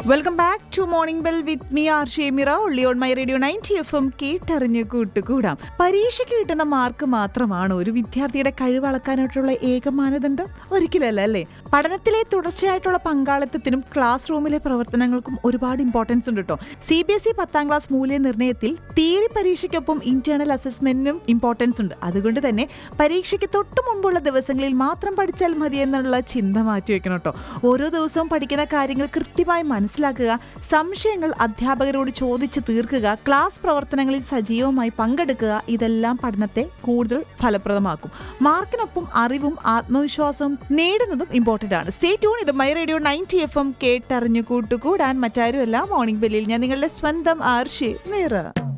welcome back to morning bell with me R Shemira ഉള്ളി on my radio ninety F M കേട്ടറിഞ്ഞ് കൂട്ടുകൂടാം പരീക്ഷയ്ക്ക് കിട്ടുന്ന മാർക്ക് മാത്രമാണ് ഒരു വിദ്യാർത്ഥിയുടെ കഴിവ് അളക്കാനായിട്ടുള്ള ഏക മാനദണ്ഡം ഒരിക്കലല്ല അല്ലേ പഠനത്തിലെ തുടർച്ചയായിട്ടുള്ള പങ്കാളിത്തത്തിനും ക്ലാസ് റൂമിലെ പ്രവർത്തനങ്ങൾക്കും ഒരുപാട് ഇമ്പോർട്ടൻസ് ഉണ്ട് കേട്ടോ സി ബി എസ് ഇ പത്താം ക്ലാസ് മൂല്യനിർണ്ണയത്തിൽ തിയറി പരീക്ഷയ്ക്കൊപ്പം ഇന്റേണൽ അസസ്മെന്റിനും ഇമ്പോർട്ടൻസ് ഉണ്ട് അതുകൊണ്ട് തന്നെ പരീക്ഷയ്ക്ക് തൊട്ട് മുമ്പുള്ള ദിവസങ്ങളിൽ മാത്രം പഠിച്ചാൽ മതി എന്നുള്ള ചിന്ത മാറ്റി വെക്കണം കേട്ടോ ഓരോ ദിവസവും പഠിക്കുന്ന കാര്യങ്ങൾ കൃത്യമായി മനസ്സിലാക്കുക സംശയങ്ങൾ അധ്യാപകരോട് ചോദിച്ച് തീർക്കുക ക്ലാസ് പ്രവർത്തനങ്ങളിൽ സജീവമായി പങ്കെടുക്കുക ഇതെല്ലാം പഠനത്തെ കൂടുതൽ ഫലപ്രദമാക്കും മാർക്കിനൊപ്പം അറിവും ആത്മവിശ്വാസവും നേടുന്നതും ഇമ്പോർട്ടൻ്റ് ആണ് സ്റ്റേ ട്യൂൺ ഇത് my radio ninety F M കേട്ടറിഞ്ഞു കൂട്ടുകൂടാൻ മറ്റാരുമല്ല മോർണിംഗ് ബെല്ലിൽ ഞാൻ നിങ്ങളുടെ സ്വന്തം ആർഷി മീറ